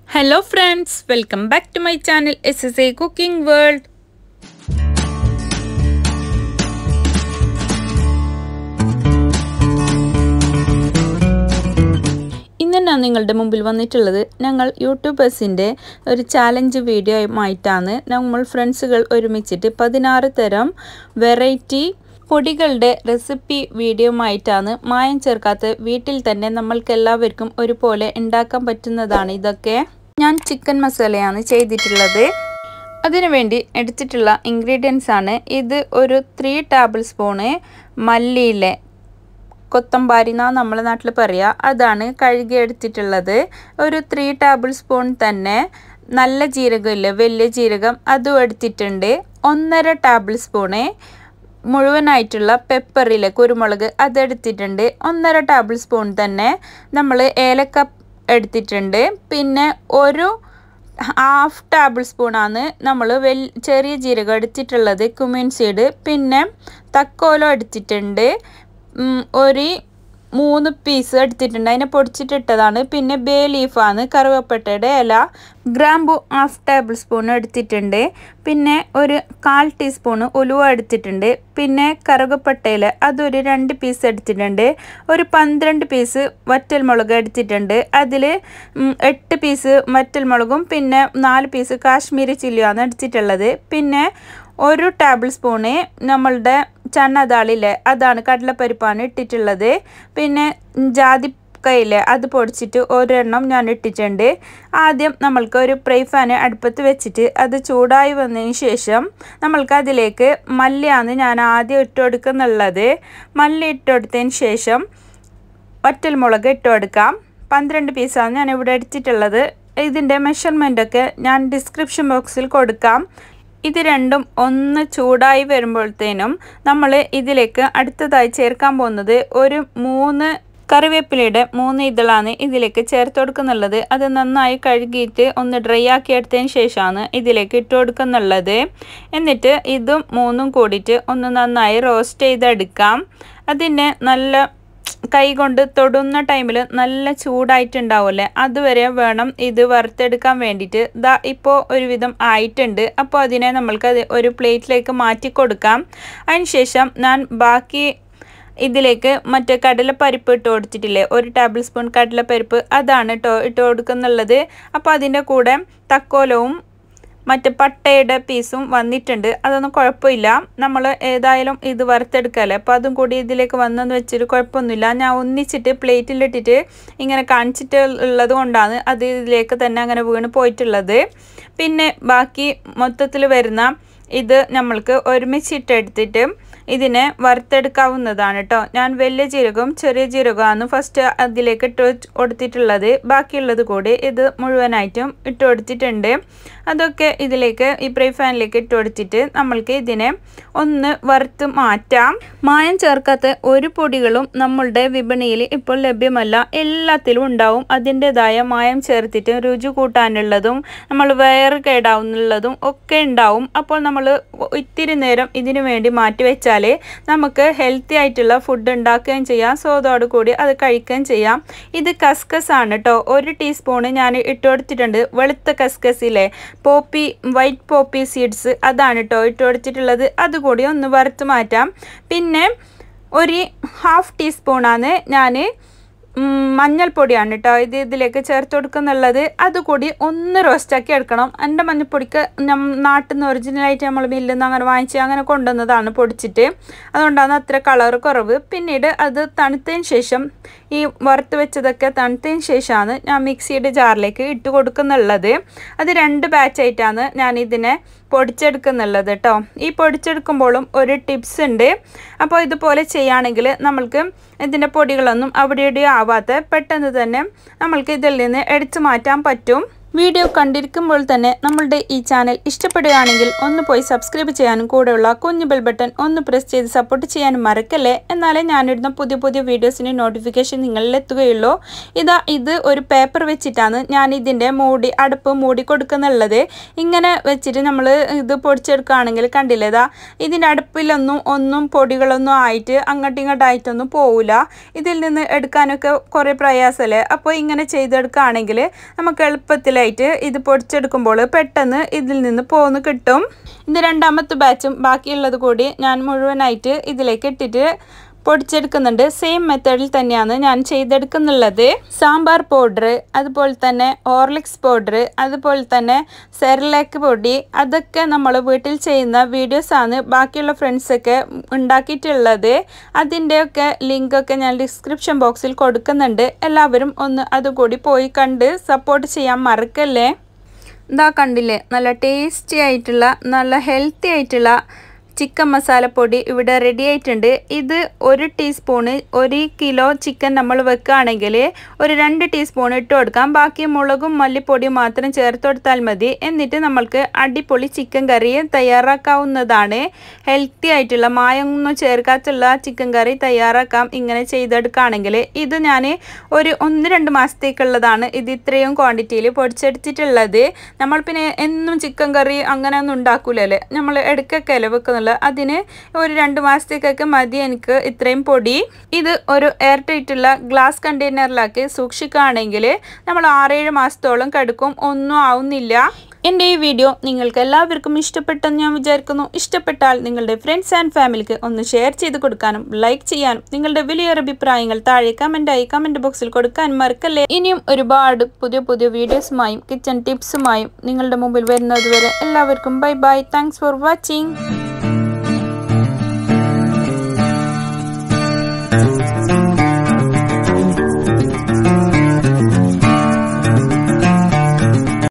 hello friends welcome back to my channel S S A cooking world ഇന്ന് ഞാൻ നിങ്ങളുടെ മുമ്പിൽ വന്നിട്ടുള്ളത് ഞങ്ങൾ യൂട്യൂബേഴ്സിൻ്റെ ഒരു ചാലഞ്ച് വീഡിയോയുമായിട്ടാണ് നമ്മൾ ഫ്രണ്ട്സുകൾ ഒരുമിച്ചിട്ട് പതിനാറ് തരം വെറൈറ്റി പൊടികളുടെ റെസിപ്പി വീഡിയോയുമായിട്ടാണ് മായം ചേർക്കാത്ത വീട്ടിൽ തന്നെ നമ്മൾക്ക് എല്ലാവർക്കും ഒരുപോലെ ഉണ്ടാക്കാൻ പറ്റുന്നതാണ് ഇതൊക്കെ ഞാൻ ചിക്കൻ മസാലയാണ് ചെയ്തിട്ടുള്ളത് അതിനുവേണ്ടി എടുത്തിട്ടുള്ള ഇൻഗ്രീഡിയൻസ് ആണ് ഇത് ഒരു ത്രീ ടേബിൾ സ്പൂണ് മല്ലിയിലെ കൊത്തമ്പാരി എന്നാ നമ്മളെ നാട്ടിൽ പറയുക അതാണ് കഴുകി എടുത്തിട്ടുള്ളത് ഒരു ത്രീ ടേബിൾ സ്പൂൺ തന്നെ നല്ല ജീരകം ഇല്ലേ വലിയ ജീരകം അതും എടുത്തിട്ടുണ്ട് ഒന്നര ടേബിൾ സ്പൂണ് മുഴുവനായിട്ടുള്ള പെപ്പറിലെ കുരുമുളക് അതെടുത്തിട്ടുണ്ട് ഒന്നര ടേബിൾ സ്പൂൺ തന്നെ നമ്മൾ ഏലക്ക എടുത്തിട്ടുണ്ട് പിന്നെ ഒരു ഹാഫ് ടേബിൾ സ്പൂണാണ് നമ്മൾ വെൽ ചെറിയ ജീരകം എടുത്തിട്ടുള്ളത് കുമിൻ സീഡ് പിന്നെ തക്കോലം എടുത്തിട്ടുണ്ട് ഒരു മൂന്ന് പീസ് എടുത്തിട്ടുണ്ട് അതിനെ പൊടിച്ചിട്ടിട്ടതാണ് പിന്നെ ബേ ലീഫാണ് കറുവപ്പട്ടയുടെ ഇല ഗ്രാമ്പു ഹാഫ് ടേബിൾ സ്പൂൺ എടുത്തിട്ടുണ്ട് പിന്നെ ഒരു കാൽ ടീസ്പൂണ് ഉലുവ എടുത്തിട്ടുണ്ട് പിന്നെ കറുകപ്പട്ടയില അതൊരു രണ്ട് പീസ് എടുത്തിട്ടുണ്ട് ഒരു പന്ത്രണ്ട് പീസ് വറ്റൽമുളക് എടുത്തിട്ടുണ്ട് അതിൽ എട്ട് പീസ് വറ്റൽമുളകും പിന്നെ നാല് പീസ് കാശ്മീരി ചില്ലിയാണ് എടുത്തിട്ടുള്ളത് പിന്നെ ഒരു ടേബിൾ സ്പൂണ് നമ്മളുടെ ചണ്ണദാളില്ലേ അതാണ് കടലപ്പരിപ്പാണ് ഇട്ടിട്ടുള്ളത് പിന്നെ ജാതിക്കയില്ലേ അത് പൊടിച്ചിട്ട് ഒരെണ്ണം ഞാൻ ഇട്ടിട്ടുണ്ട് ആദ്യം നമ്മൾക്ക് ഒരു ഫ്രൈ ഫാൻ അടുപ്പത്ത് വെച്ചിട്ട് അത് ചൂടായി വന്നതിന് ശേഷം നമ്മൾക്ക് അതിലേക്ക് മല്ലിയാണ് ഞാൻ ആദ്യം ഇട്ട് കൊടുക്കുന്നുള്ളത് മല്ലി ഇട്ട് കൊടുത്തതിന് ശേഷം വറ്റൽമുളക് ഇട്ട് കൊടുക്കാം പന്ത്രണ്ട് പീസാണ് ഞാൻ ഇവിടെ എടുത്തിട്ടുള്ളത് ഇതിൻ്റെ മെഷർമെൻറ്റൊക്കെ ഞാൻ ഡിസ്ക്രിപ്ഷൻ ബോക്സിൽ കൊടുക്കാം ഇത് രണ്ടും ഒന്ന് ചൂടായി വരുമ്പോഴത്തേനും നമ്മൾ ഇതിലേക്ക് അടുത്തതായി ചേർക്കാൻ പോകുന്നത് ഒരു മൂന്ന് കറിവേപ്പിലയുടെ മൂന്ന് ഇതളാണ് ഇതിലേക്ക് ചേർത്ത് കൊടുക്കുന്നുള്ളത് അത് നന്നായി കഴുകിയിട്ട് ഒന്ന് ഡ്രൈ ആക്കി എടുത്തതിന് ശേഷമാണ് ഇതിലേക്ക് ഇട്ട് കൊടുക്കുന്നുള്ളത് എന്നിട്ട് ഇതും മൂന്നും കൂടിയിട്ട് ഒന്ന് നന്നായി റോസ്റ്റ് ചെയ്തെടുക്കാം അതിനെ നല്ല കൈ കൊണ്ട് തൊടുന്ന ടൈമിൽ നല്ല ചൂടായിട്ടുണ്ടാവുമല്ലേ അതുവരെ വേണം ഇത് വറുത്തെടുക്കാൻ വേണ്ടിയിട്ട് ദാ ഇപ്പോൾ ഒരുവിധം ആയിട്ടുണ്ട് അപ്പോൾ അതിനെ നമ്മൾക്ക് അത് ഒരു പ്ലേറ്റിലേക്ക് മാറ്റി കൊടുക്കാം അതിനുശേഷം ഞാൻ ബാക്കി ഇതിലേക്ക് മറ്റേ കടലപ്പരിപ്പ് ഇട്ട് കൊടുത്തിട്ടില്ലേ ഒരു ടേബിൾ സ്പൂൺ കടലപ്പരിപ്പ് അതാണ് കേട്ടോ ഇട്ട് കൊടുക്കുന്നുള്ളത് അപ്പോൾ അതിൻ്റെ കൂടെ തക്കോലവും മറ്റേ പട്ടയുടെ പീസും വന്നിട്ടുണ്ട് അതൊന്നും കുഴപ്പമില്ല നമ്മൾ ഏതായാലും ഇത് വറുത്തെടുക്കല്ലേ അപ്പോൾ അതും കൂടി ഇതിലേക്ക് വന്നെന്ന് വെച്ചിട്ട് കുഴപ്പമൊന്നുമില്ല ഞാൻ ഒന്നിച്ചിട്ട് പ്ലേറ്റിലിട്ടിട്ട് ഇങ്ങനെ കാണിച്ചിട്ട് ഉള്ളത് കൊണ്ടാണ് അത് ഇതിലേക്ക് തന്നെ അങ്ങനെ വീണ് പോയിട്ടുള്ളത് പിന്നെ ബാക്കി മൊത്തത്തിൽ വരുന്ന ഇത് നമ്മൾക്ക് ഒരുമിച്ചിട്ടെടുത്തിട്ട് ഇതിനെ വറുത്തെടുക്കാവുന്നതാണ് കേട്ടോ ഞാൻ വലിയ ജീരകവും ചെറിയ ജീരകമാണ് ഫസ്റ്റ് അതിലേക്ക് ഇട്ട് കൊടുത്തിട്ടുള്ളത് ബാക്കിയുള്ളത് കൂടി ഇത് മുഴുവനായിട്ടും ഇട്ട് കൊടുത്തിട്ടുണ്ട് അതൊക്കെ ഇതിലേക്ക് ഈ ഫ്രൈ ഫാനിലേക്ക് ഇട്ട് കൊടുത്തിട്ട് നമ്മൾക്ക് ഇതിനെ ഒന്ന് വറുത്ത് മാറ്റാം മായം ചേർക്കാത്ത ഒരു പൊടികളും നമ്മളുടെ വിപണിയിൽ ഇപ്പോൾ ലഭ്യമല്ല എല്ലാത്തിലും ഉണ്ടാവും അതിൻ്റെതായ മായം ചേർത്തിട്ട് രുചി കൂട്ടാനുള്ളതും നമ്മൾ വയറ് കേടാവുന്നുള്ളതും ഒക്കെ ഉണ്ടാവും അപ്പോൾ നമ്മൾ ഇത്തിരി നേരം ഇതിനു വേണ്ടി മാറ്റി വെച്ചാൽ നമുക്ക് ഹെൽത്തി ആയിട്ടുള്ള ഫുഡ് ഉണ്ടാക്കുകയും ചെയ്യാം സോതോട് കൂടി അത് കഴിക്കുകയും ചെയ്യാം ഇത് കസ്കസ് ആണ് കേട്ടോ ഒരു ടീസ്പൂണ് ഞാൻ ഇട്ട് കൊടുത്തിട്ടുണ്ട് വെളുത്ത കസ്കസിലെ പോപ്പി വൈറ്റ് പോപ്പി സീഡ്സ് അതാണ് കേട്ടോ ഇട്ട് കൊടുത്തിട്ടുള്ളത് അതുകൂടി ഒന്ന് വറുത്ത് മാറ്റാം പിന്നെ ഒരു ഹാഫ് ടീസ്പൂണാണ് ഞാൻ മഞ്ഞൾപ്പൊടിയാണ് കേട്ടോ ഇത് ഇതിലേക്ക് ചേർത്ത് കൊടുക്കുന്നുള്ളത് അതുകൂടി ഒന്ന് റോസ്റ്റാക്കി എടുക്കണം എൻ്റെ മഞ്ഞൾപ്പൊടിക്ക് നാട്ടിൽ നിന്ന് ഒറിജിനലായിട്ട് നമ്മൾ മില്ലിൽ നിന്ന് അങ്ങനെ വാങ്ങിച്ച് അങ്ങനെ കൊണ്ടുവന്നതാണ് പൊടിച്ചിട്ട് അതുകൊണ്ടാണ് അത്ര കളർ കുറവ് പിന്നീട് അത് തണുത്തതിന് ശേഷം ഈ വറുത്ത് വെച്ചതൊക്കെ തണുത്തതിന് ശേഷമാണ് ഞാൻ മിക്സിയുടെ ജാറിലേക്ക് ഇട്ട് കൊടുക്കുന്നുള്ളത് അത് രണ്ട് ബാച്ചായിട്ടാണ് ഞാൻ ഇതിനെ പൊടിച്ചെടുക്കുന്നുള്ളത് കേട്ടോ ഈ പൊടിച്ചെടുക്കുമ്പോഴും ഒരു ടിപ്സ് ഉണ്ട് അപ്പോൾ ഇതുപോലെ ചെയ്യുകയാണെങ്കിൽ നമ്മൾക്ക് ഇതിൻ്റെ പൊടികളൊന്നും അവിടെ ഇവിടെ ആവാതെ പെട്ടെന്ന് തന്നെ നമ്മൾക്ക് ഇതിൽ നിന്ന് എടുത്തു മാറ്റാൻ പറ്റും വീഡിയോ കണ്ടിരിക്കുമ്പോൾ തന്നെ നമ്മളുടെ ഈ ചാനൽ ഇഷ്ടപ്പെടുകയാണെങ്കിൽ ഒന്ന് പോയി സബ്സ്ക്രൈബ് ചെയ്യാനും കൂടെയുള്ള കുഞ്ഞു ബെൽ ബട്ടൺ ഒന്ന് പ്രസ് ചെയ്ത് സപ്പോർട്ട് ചെയ്യാനും മറക്കല്ലേ എന്നാലേ ഞാനിടുന്ന പുതിയ പുതിയ വീഡിയോസിന് നോട്ടിഫിക്കേഷൻ നിങ്ങളിൽ എത്തുകയുള്ളൂ ഇതാ ഇത് ഒരു പേപ്പർ വെച്ചിട്ടാണ് ഞാൻ ഇതിൻ്റെ മൂടി അടുപ്പ് മൂടി കൊടുക്കുന്നുള്ളത് ഇങ്ങനെ വെച്ചിട്ട് നമ്മൾ ഇത് പൊടിച്ചെടുക്കുകയാണെങ്കിൽ കണ്ടില്ലേ ഇതാ ഇതിൻ്റെ അടുപ്പിലൊന്നും ഒന്നും പൊടികളൊന്നും ആയിട്ട് അങ്ങോട്ടും ഇങ്ങോട്ടായിട്ടൊന്നും പോവില്ല ഇതിൽ നിന്ന് എടുക്കാനൊക്കെ കുറേ പ്രയാസമല്ലേ അപ്പോൾ ഇങ്ങനെ ചെയ്തെടുക്കുകയാണെങ്കിൽ നമുക്ക് എളുപ്പത്തിലായി ആയിട്ട് ഇത് പൊടിച്ചെടുക്കുമ്പോൾ പെട്ടെന്ന് ഇതിൽ നിന്ന് പോന്ന് കിട്ടും ഇത് രണ്ടാമത്തെ ബാച്ചും ബാക്കിയുള്ളത് കൂടി ഞാൻ മുഴുവനായിട്ട് ഇതിലേക്ക് ഇട്ടിട്ട് പൊടിച്ചെടുക്കുന്നുണ്ട് സെയിം മെത്തേഡിൽ തന്നെയാണ് ഞാൻ ചെയ്തെടുക്കുന്നുള്ളത് സാമ്പാർ പൗഡർ അതുപോലെ തന്നെ ഓർലിക്സ് പൗഡർ അതുപോലെ തന്നെ സെറിലാക്ക് പൊടി അതൊക്കെ നമ്മൾ വീട്ടിൽ ചെയ്യുന്ന വീഡിയോസാണ് ബാക്കിയുള്ള ഫ്രണ്ട്സൊക്കെ ഉണ്ടാക്കിയിട്ടുള്ളത് അതിൻ്റെയൊക്കെ ലിങ്കൊക്കെ ഞാൻ ഡിസ്ക്രിപ്ഷൻ ബോക്സിൽ കൊടുക്കുന്നുണ്ട് എല്ലാവരും ഒന്ന് അതുകൂടി പോയി കണ്ട് സപ്പോർട്ട് ചെയ്യാൻ മറക്കല്ലേ ഇതാ കണ്ടില്ലേ നല്ല ടേസ്റ്റി ആയിട്ടുള്ള നല്ല ഹെൽത്തി ആയിട്ടുള്ള ചിക്കൻ മസാലപ്പൊടി ഇവിടെ റെഡി ആയിട്ടുണ്ട് ഇത് ഒരു ടീസ്പൂണ് ഒരു കിലോ ചിക്കൻ നമ്മൾ വെക്കുകയാണെങ്കിൽ ഒരു രണ്ട് ടീസ്പൂൺ ഇട്ട് കൊടുക്കാം ബാക്കി മുളകും മല്ലിപ്പൊടിയും മാത്രം ചേർത്ത് കൊടുത്താൽ മതി എന്നിട്ട് നമ്മൾക്ക് അടിപൊളി ചിക്കൻ കറി തയ്യാറാക്കാവുന്നതാണ് ഹെൽത്തി ആയിട്ടുള്ള മായൊന്നും ചേർക്കാത്തുള്ള ചിക്കൻ കറി തയ്യാറാക്കാം ഇങ്ങനെ ചെയ്തെടുക്കുകയാണെങ്കിൽ ഇത് ഞാൻ ഒരു ഒന്ന് രണ്ട് മാസത്തേക്കുള്ളതാണ് ഇത് ഇത്രയും ക്വാണ്ടിറ്റിയിൽ പൊടിച്ചെടുത്തിട്ടുള്ളത് നമ്മൾ പിന്നെ എന്നും ചിക്കൻ കറി അങ്ങനെ ഒന്നും ഉണ്ടാക്കൂലല്ലേ നമ്മൾ ഇടയ്ക്കൊക്കെ അല്ലേ വെക്കുന്നുള്ളൂ അതിന് ഒരു രണ്ട് മാസത്തേക്കൊക്കെ മതി എനിക്ക് ഇത്രയും പൊടി ഇത് ഒരു എയർ ടൈറ്റുള്ള ഗ്ലാസ് കണ്ടെയ്നറിലാക്കി സൂക്ഷിക്കുകയാണെങ്കിൽ നമ്മൾ ആറേഴ് മാസത്തോളം കെടുക്കും ഒന്നും ആവുന്നില്ല എൻ്റെ ഈ വീഡിയോ നിങ്ങൾക്ക് എല്ലാവർക്കും ഇഷ്ടപ്പെട്ടെന്ന് ഞാൻ വിചാരിക്കുന്നു ഇഷ്ടപ്പെട്ടാൽ നിങ്ങളുടെ ഫ്രണ്ട്സ് ആൻഡ് ഫാമിലിക്ക് ഒന്ന് ഷെയർ ചെയ്ത് കൊടുക്കാനും ലൈക്ക് ചെയ്യാനും നിങ്ങളുടെ വലിയൊരു അഭിപ്രായങ്ങൾ താഴെ കമൻറ്റായി കമൻറ്റ് ബോക്സിൽ കൊടുക്കാനും മറക്കല്ലേ ഇനിയും ഒരുപാട് പുതിയ പുതിയ വീഡിയോസുമായും കിച്ചൺ ടിപ്സുമായും നിങ്ങളുടെ മുമ്പിൽ വരുന്നത് വരെ എല്ലാവർക്കും bye bye thanks for watching